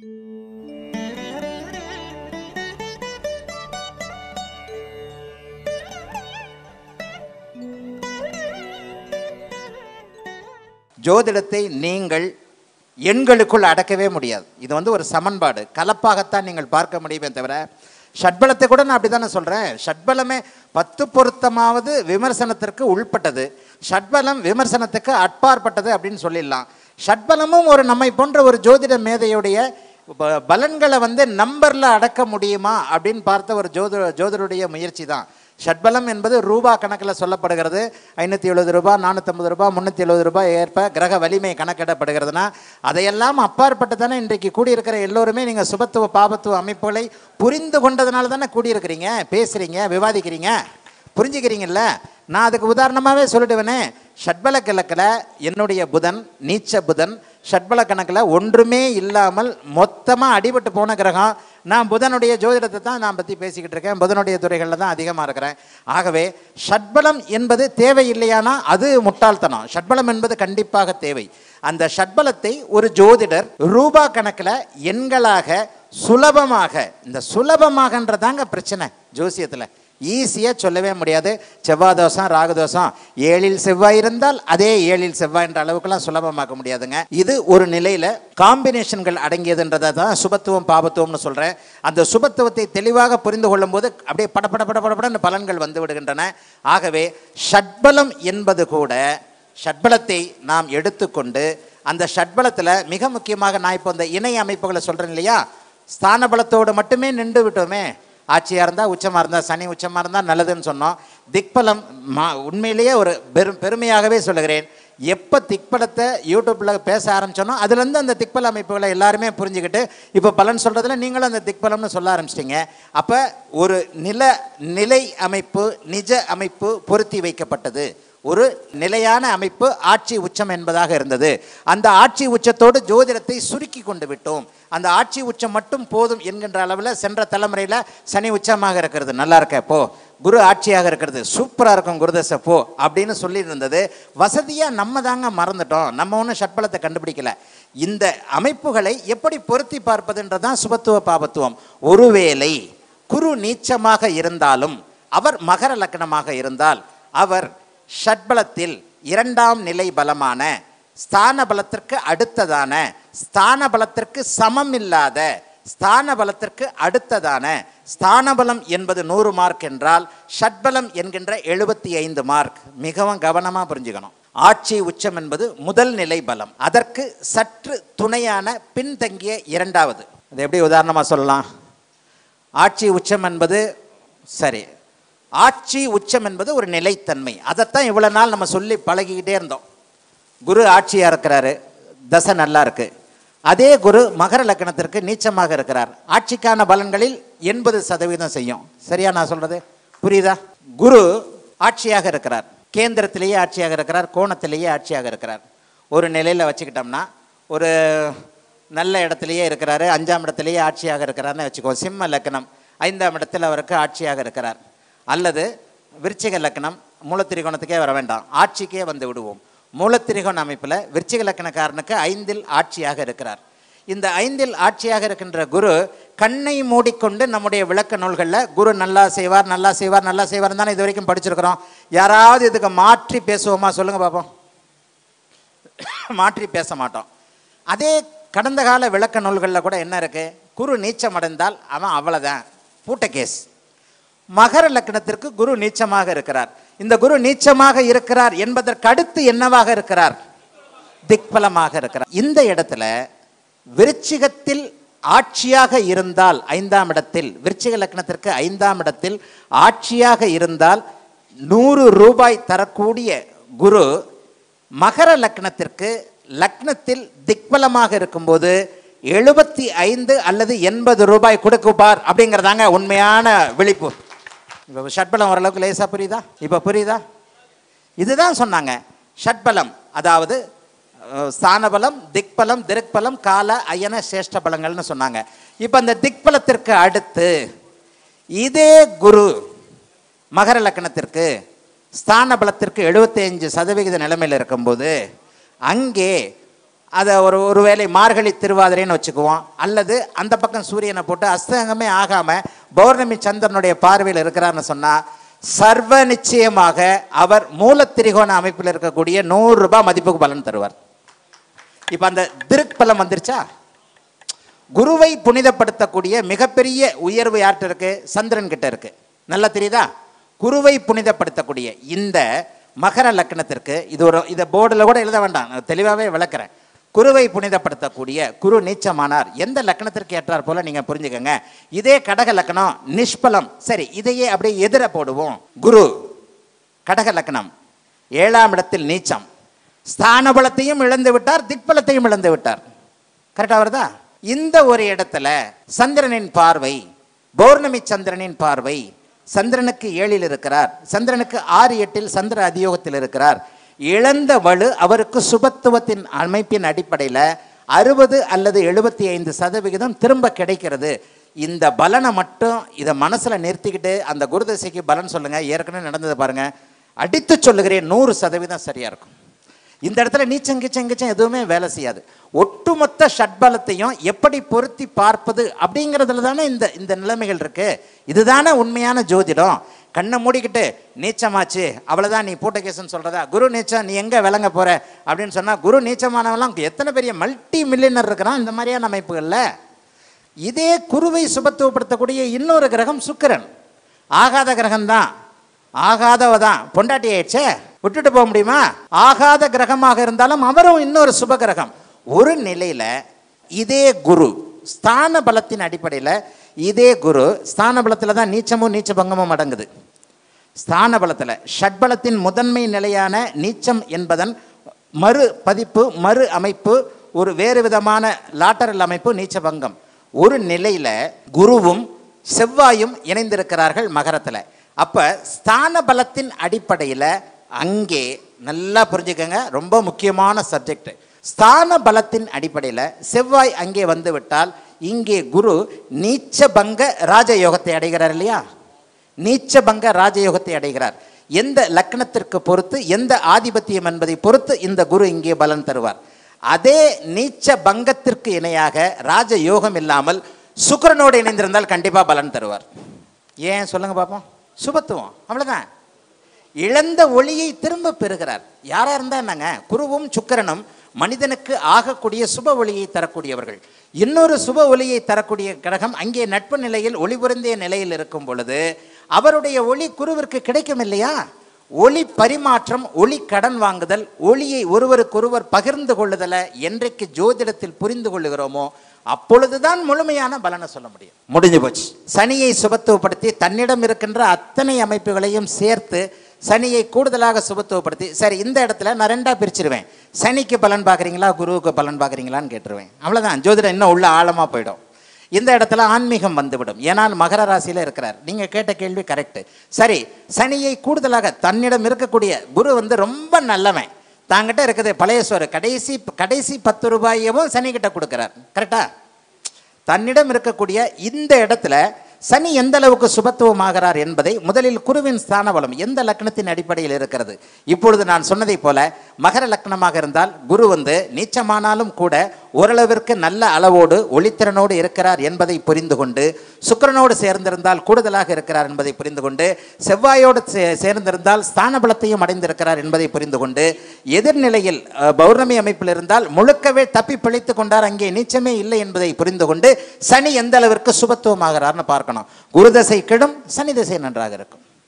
ஜோதிடத்தை நீங்கள் எண்களுக்குள் அடக்கவே முடியாது இது வந்து ஒரு சமன்பாடு கலப்பாகத்தான் நீங்கள் பார்க்க முடியுமே தவிர ஷட்பலத்தை கூட நான் அப்படி தானே சொல்கிறேன் ஷட்பலமே பத்து பொருத்தமாவது விமர்சனத்திற்கு உள்பட்டது ஷட்பலம் விமர்சனத்துக்கு அட்பாற்பட்டது அப்படின்னு சொல்லிடலாம் ஷட்பலமும் ஒரு நம்மை போன்ற ஒரு ஜோதிட மேதையுடைய ப- பலன்களை வந்து நம்பரில் அடக்க முடியுமா அப்படின்னு பார்த்த ஒரு ஜோதிட ஜோதிடருடைய முயற்சி தான் ஷட்பலம் என்பது ரூபா கணக்கில் சொல்லப்படுகிறது ஐநூற்றி எழுபது ரூபாய் நானூற்றம்பது ரூபாய் முந்நூற்றி எழுபது ரூபாய் ஏற்ப கிரக வலிமை கணக்கிடப்படுகிறதுனா அதையெல்லாம் அப்பாற்பட்டு தானே இன்றைக்கு கூடியிருக்கிற எல்லோருமே நீங்கள் சுபத்துவ பாபத்துவ அமைப்புகளை புரிந்து கொண்டதுனால தானே கூடியிருக்கிறீங்க பேசுகிறீங்க விவாதிக்கிறீங்க புரிஞ்சுக்கிறீங்கல்ல நான் அதுக்கு உதாரணமாகவே சொல்லிடுவேனே ஷட்பல கணக்கில் என்னுடைய புதன் நீச்ச புதன் ஷட்பல கணக்கில் ஒன்றுமே இல்லாமல் மொத்தமாக அடிபட்டு போன கிரகம் நான் புதனுடைய ஜோதிடத்தை தான் நான் பற்றி பேசிக்கிட்டு இருக்கேன் புதனுடைய துறைகளில் தான் அதிகமாக இருக்கிறேன் ஆகவே ஷட்பலம் என்பது தேவையில்லையானா அது முட்டாள்தனம் ஷட்பலம் என்பது கண்டிப்பாக தேவை அந்த ஷட்பலத்தை ஒரு ஜோதிடர் ரூபா கணக்கில் எண்களாக சுலபமாக இந்த சுலபமாகன்றதாங்க பிரச்சனை ஜோசியத்தில் ஈஸியாக சொல்லவே முடியாது செவ்வாய் தோஷம் ராகு தோஷம் ஏழில் செவ்வாய் இருந்தால் அதே ஏழில் செவ்வாய் என்ற அளவுக்குலாம் சுலபமாக்க முடியாதுங்க இது ஒரு நிலையில் காம்பினேஷன்கள் அடங்கியதுன்றதை தான் சுபத்துவம் பாபத்துவம்னு சொல்கிறேன் அந்த சுபத்துவத்தை தெளிவாக புரிந்து கொள்ளும்போது அப்படியே பட பட பட படபடன்னு பலன்கள் வந்து விடுகின்றன ஆகவே ஷட்பலம் என்பது கூட ஷட்பலத்தை நாம் எடுத்துக்கொண்டு அந்த ஷட்பலத்தில் மிக முக்கியமாக நான் இப்போ இந்த இணை அமைப்புகளை சொல்கிறேன் இல்லையா ஸ்தான பலத்தோடு மட்டுமே நின்று விட்டோமே ஆட்சியாக இருந்தால் உச்சமாக இருந்தால் சனி உச்சமாக இருந்தால் நல்லதுன்னு சொன்னோம் திக்பலம் மா உண்மையிலேயே ஒரு பெரும் பெருமையாகவே சொல்லுகிறேன் எப்போ திக்பலத்தை யூடியூப்பில் பேச ஆரம்பிச்சோனோ அதுலேருந்து அந்த திக்பல அமைப்புகளை எல்லாருமே புரிஞ்சுக்கிட்டு இப்போ பலன் சொல்கிறதுல நீங்களும் அந்த திக்பலம்னு சொல்ல ஆரம்பிச்சிட்டிங்க அப்போ ஒரு நில நிலை அமைப்பு நிஜ அமைப்பு பொருத்தி வைக்கப்பட்டது ஒரு நிலையான அமைப்பு ஆட்சி உச்சம் என்பதாக இருந்தது அந்த ஆட்சி உச்சத்தோடு ஜோதிடத்தை சுருக்கி கொண்டு விட்டோம் அந்த ஆட்சி உச்சம் மட்டும் போதும் என்கின்ற அளவில் சென்ற தலைமுறையில் சனி உச்சமாக இருக்கிறது நல்லா இருக்க போ குரு ஆட்சியாக இருக்கிறது சூப்பராக இருக்கும் குருதசை போ அப்படின்னு சொல்லிட்டு இருந்தது வசதியாக நம்ம தாங்க மறந்துட்டோம் நம்ம ஒன்றும் ஷட்பலத்தை கண்டுபிடிக்கல இந்த அமைப்புகளை எப்படி பொருத்தி பார்ப்பதுன்றதான் சுபத்துவ பாபத்துவம் ஒருவேளை குரு நீச்சமாக இருந்தாலும் அவர் மகர லக்னமாக இருந்தால் அவர் ஷட்பலத்தில் இரண்டாம் நிலை பலமான ஸ்தான பலத்திற்கு அடுத்ததான ஸ்தான பலத்திற்கு சமம் இல்லாத ஸ்தான பலத்திற்கு அடுத்ததான ஸ்தான பலம் என்பது நூறு மார்க் என்றால் ஷட்பலம் என்கின்ற எழுபத்தி ஐந்து மார்க் மிகவும் கவனமாக புரிஞ்சுக்கணும் ஆட்சி உச்சம் என்பது முதல் நிலை பலம் அதற்கு சற்று துணையான பின்தங்கிய இரண்டாவது அது எப்படி உதாரணமாக சொல்லலாம் ஆட்சி உச்சம் என்பது சரி ஆட்சி உச்சம் என்பது ஒரு நிலைத்தன்மை அதைத்தான் இவ்வளோ நாள் நம்ம சொல்லி பழகிக்கிட்டே இருந்தோம் குரு ஆட்சியாக இருக்கிறாரு தசை நல்லா இருக்கு அதே குரு மகர லக்னத்திற்கு நீச்சமாக இருக்கிறார் ஆட்சிக்கான பலன்களில் எண்பது சதவீதம் செய்யும் சரியா நான் சொல்றது புரியுதா குரு ஆட்சியாக இருக்கிறார் கேந்திரத்திலேயே ஆட்சியாக இருக்கிறார் கோணத்திலேயே ஆட்சியாக இருக்கிறார் ஒரு நிலையில் வச்சுக்கிட்டோம்னா ஒரு நல்ல இடத்துலையே இருக்கிறாரு அஞ்சாம் இடத்துலையே ஆட்சியாக இருக்கிறார்னு வச்சுக்கோ சிம்ம லக்னம் ஐந்தாம் இடத்தில் அவருக்கு ஆட்சியாக இருக்கிறார் அல்லது விருச்சிக லக்னம் மூலத்திரிகோணத்துக்கே வர வேண்டாம் ஆட்சிக்கே வந்து விடுவோம் மூலத்திரிகோண அமைப்பில் விருச்சிக லக்னக்காரனுக்கு ஐந்தில் ஆட்சியாக இருக்கிறார் இந்த ஐந்தில் ஆட்சியாக இருக்கின்ற குரு கண்ணை மூடிக்கொண்டு நம்முடைய விளக்க நூல்களில் குரு நல்லா செய்வார் நல்லா செய்வார் நல்லா செய்வார் தானே இது வரைக்கும் படிச்சிருக்கிறோம் யாராவது இதுக்கு மாற்றி பேசுவோமா சொல்லுங்க பார்ப்போம் மாற்றி பேச மாட்டோம் அதே கடந்த கால விளக்க நூல்களில் கூட என்ன இருக்கு குரு நீச்சம் அடைந்தால் அவன் அவ்வளோதான் பூட்ட கேஸ் மகர லக்னத்திற்கு குரு நீச்சமாக இருக்கிறார் இந்த குரு நீச்சமாக இருக்கிறார் என்பதற்கு அடுத்து என்னவாக இருக்கிறார் திக்பலமாக இருக்கிறார் இந்த இடத்துல விருச்சிகத்தில் ஆட்சியாக இருந்தால் ஐந்தாம் இடத்தில் விருச்சிக லக்னத்திற்கு ஐந்தாம் இடத்தில் ஆட்சியாக இருந்தால் நூறு ரூபாய் தரக்கூடிய குரு மகர லக்னத்திற்கு லக்னத்தில் திக்பலமாக இருக்கும்போது எழுபத்தி ஐந்து அல்லது எண்பது ரூபாய் கொடுக்குப்பார் அப்படிங்கிறதாங்க உண்மையான விழிப்பு இப்போ ஷட்பலம் ஓரளவுக்கு லேசாக புரியுதா இப்போ புரியுதா இதுதான் சொன்னாங்க ஷட்பலம் அதாவது அஹ், ஸ்தானபலம் திக்பலம் திருக்பலம் கால அயன சேஷ்ட பலங்கள்னு சொன்னாங்க இப்போ அந்த திக்பலத்திற்கு அடுத்து இதே குரு மகர லக்னத்திற்கு ஸ்தான பலத்திற்கு 75% சதவிகித நிலைமையில் இருக்கும்போது அங்கே அதை ஒரு ஒருவேளை மார்கழி திருவாதிரைன்னு வச்சுக்குவோம் அல்லது அந்த பக்கம் சூரியனை போட்டு அஸ்தங்கமே ஆகாமல் பௌர்ணமி சந்திரனுடைய பார்வையில் இருக்கிறார்னு சொன்னால் சர்வ நிச்சயமாக அவர் மூலத்திரிகோண அமைப்பில் இருக்கக்கூடிய நூறு ரூபாய் மதிப்புக்கு பலன் தருவார் இப்போ அந்த திருக் பலம் வந்துருச்சா குருவை புனிதப்படுத்தக்கூடிய மிகப்பெரிய உயர்வு யார்கிட்ட இருக்கு சந்திரன் கிட்ட இருக்கு நல்லா தெரியுதா குருவை புனிதப்படுத்தக்கூடிய இந்த மகர லக்னத்திற்கு இது ஒரு இதை போர்டில் கூட எழுத வேண்டாம் நான் தெளிவாகவே விளக்குறேன் குருவை புனிதப்படுத்தக்கூடிய குரு நீச்சமானார் எந்த லக்னத்திற்கு ஏற்றார் போல நீங்க புரிஞ்சுக்கங்க இதே கடக லக்னம் நிஷ்பலம் சரி இதையே அப்படியே எதிர போடுவோம் குரு கடக லக்னம் ஏழாம் இடத்தில் நீச்சம் ஸ்தான பலத்தையும் இழந்து விட்டார் திக்பலத்தையும் இழந்து விட்டார் கரெக்டா வருதா இந்த ஒரு இடத்துல சந்திரனின் பார்வை பௌர்ணமி சந்திரனின் பார்வை சந்திரனுக்கு ஏழில் இருக்கிறார் சந்திரனுக்கு ஆறு எட்டில் சந்திர அதியோகத்தில் இருக்கிறார் இழந்த வலு அவருக்கு சுபத்துவத்தின் அமைப்பின் அடிப்படையில் அறுபது அல்லது எழுபத்தி ஐந்து சதவிகிதம் திரும்ப கிடைக்கிறது இந்த பலனை மட்டும் இதை மனசில் நிறுத்திக்கிட்டு அந்த குருதசைக்கு பலன் சொல்லுங்க ஏற்கனவே நடந்ததை பாருங்க அடித்து சொல்லுகிறேன் நூறு சதவீதம் சரியா இருக்கும் இந்த இடத்துல நீச்சம் கிச்சம் கிச்சம் எதுவுமே வேலை செய்யாது ஒட்டுமொத்த ஷட்பலத்தையும் எப்படி பொருத்தி பார்ப்பது அப்படிங்கிறதுல தானே இந்த இந்த நிலைமைகள் இருக்கு இதுதானே உண்மையான ஜோதிடம் கண்ணை மூடிக்கிட்டு நீச்சமாச்சு அவ்வளோதான் நீ பூட்டகேசன் சொல்றதா குரு நீச்சம் நீ எங்கே விளங்க போற அப்படின்னு சொன்னா குரு நீச்சமானவெல்லாம் எத்தனை பெரிய மல்டி மில்லியனர் இருக்கிறான் இந்த மாதிரியான அமைப்புகளில் இதே குருவை சுபத்துவப்படுத்தக்கூடிய இன்னொரு கிரகம் சுக்கிரன் ஆகாத கிரகம்தான் ஆகாதவ தான் பொண்டாட்டி ஆயிடுச்சே விட்டுட்டு போக முடியுமா ஆகாத கிரகமாக இருந்தாலும் அவரும் இன்னொரு சுப கிரகம் ஒரு நிலையில இதே குரு ஸ்தான பலத்தின் அடிப்படையில் இதே குரு ஸ்தான பலத்தில் தான் நீச்சமும் நீச்ச பங்கமும் அடங்குது ஸ்தான பலத்தில் ஷட்பலத்தின் முதன்மை நிலையான நீச்சம் என்பதன் மறு பதிப்பு மறு அமைப்பு ஒரு வேறு விதமான லாட்டரல் அமைப்பு நீச்ச பங்கம் ஒரு நிலையில குருவும் செவ்வாயும் இணைந்திருக்கிறார்கள் மகரத்தில் அப்ப ஸ்தான பலத்தின் அடிப்படையில் அங்கே நல்லா புரிஞ்சுக்கங்க ரொம்ப முக்கியமான சப்ஜெக்ட் ஸ்தான பலத்தின் அடிப்படையில் செவ்வாய் அங்கே வந்து விட்டால் இங்கே குரு நீச்ச பங்க ராஜயோகத்தை அடைகிறார் இல்லையா நீச்ச பங்க ராஜயோகத்தை அடைகிறார் எந்த லக்னத்திற்கு பொறுத்து எந்த ஆதிபத்தியம் என்பதை பொறுத்து இந்த குரு இங்கே பலன் தருவார் அதே நீச்ச பங்கத்திற்கு இணையாக ராஜயோகம் இல்லாமல் சுக்கிரனோடு இணைந்திருந்தால் கண்டிப்பா பலன் தருவார் ஏன் சொல்லுங்க பார்ப்போம் சுபத்துவம் அவ்வளவுதான் இழந்த ஒளியை திரும்ப பெறுகிறார் யாரா இருந்தா என்னங்க குருவும் சுக்கிரனும் மனிதனுக்கு ஆகக்கூடிய சுப ஒளியை தரக்கூடியவர்கள் இன்னொரு சுப ஒளியை தரக்கூடிய கிரகம் அங்கே நட்பு நிலையில் ஒளி பொருந்திய நிலையில் இருக்கும் பொழுது அவருடைய ஒளி குருவிற்கு கிடைக்கும் இல்லையா ஒளி பரிமாற்றம் ஒளி கடன் வாங்குதல் ஒளியை ஒருவருக்கொருவர் பகிர்ந்து கொள்ளுதலை என்றைக்கு ஜோதிடத்தில் புரிந்து கொள்ளுகிறோமோ அப்பொழுதுதான் முழுமையான பலனை சொல்ல முடியும் முடிஞ்சு போச்சு சனியை சுபத்துவப்படுத்தி தன்னிடம் இருக்கின்ற அத்தனை அமைப்புகளையும் சேர்த்து சனியை கூடுதலாக சுபத்துவப்படுத்தி சரி இந்த இடத்துல நான் ரெண்டா பிரிச்சிருவேன் சனிக்கு பலன் பார்க்குறீங்களா குருவுக்கு பலன் பார்க்குறீங்களான்னு கேட்டுருவேன் அவ்வளவுதான் ஜோதிடம் இன்னும் உள்ள ஆழமா போயிடும் இந்த இடத்துல ஆன்மீகம் வந்துவிடும் ஏனால் மகர ராசியில இருக்கிறார் நீங்க கேட்ட கேள்வி கரெக்ட் சரி சனியை கூடுதலாக தன்னிடம் இருக்கக்கூடிய குரு வந்து ரொம்ப நல்லவன் தாங்கிட்ட இருக்குது பழைய சோறு கடைசி கடைசி பத்து ரூபாயவும் சனி கிட்ட கொடுக்கிறார் கரெக்டா தன்னிடம் இருக்கக்கூடிய இந்த இடத்துல சனி எந்த அளவுக்கு சுபத்துவமாகிறார் என்பதை முதலில் குருவின் ஸ்தான பலம் எந்த லக்னத்தின் அடிப்படையில் இருக்கிறது இப்பொழுது நான் சொன்னதைப் போல மகர லக்னமாக இருந்தால் குரு வந்து நீச்சமானாலும் கூட ஓரளவிற்கு நல்ல அளவோடு ஒளித்திறனோடு இருக்கிறார் என்பதை புரிந்து கொண்டு சுக்கிரனோடு சேர்ந்திருந்தால் கூடுதலாக இருக்கிறார் என்பதை புரிந்து கொண்டு செவ்வாயோடு சே- சேர்ந்திருந்தால் ஸ்தான பலத்தையும் அடைந்திருக்கிறார் என்பதை புரிந்து கொண்டு எதிர்நிலையில் அஹ், பௌர்ணமி அமைப்பில் இருந்தால் முழுக்கவே தப்பி பிழைத்து கொண்டார் அங்கே நீச்சமே இல்லை என்பதை புரிந்து கொண்டு சனி எந்த அளவிற்கு சுபத்துவமாகிறார்னு பார்க்கணும் குரு தசை கெடும் சனி திசை நன்றாக இருக்கும்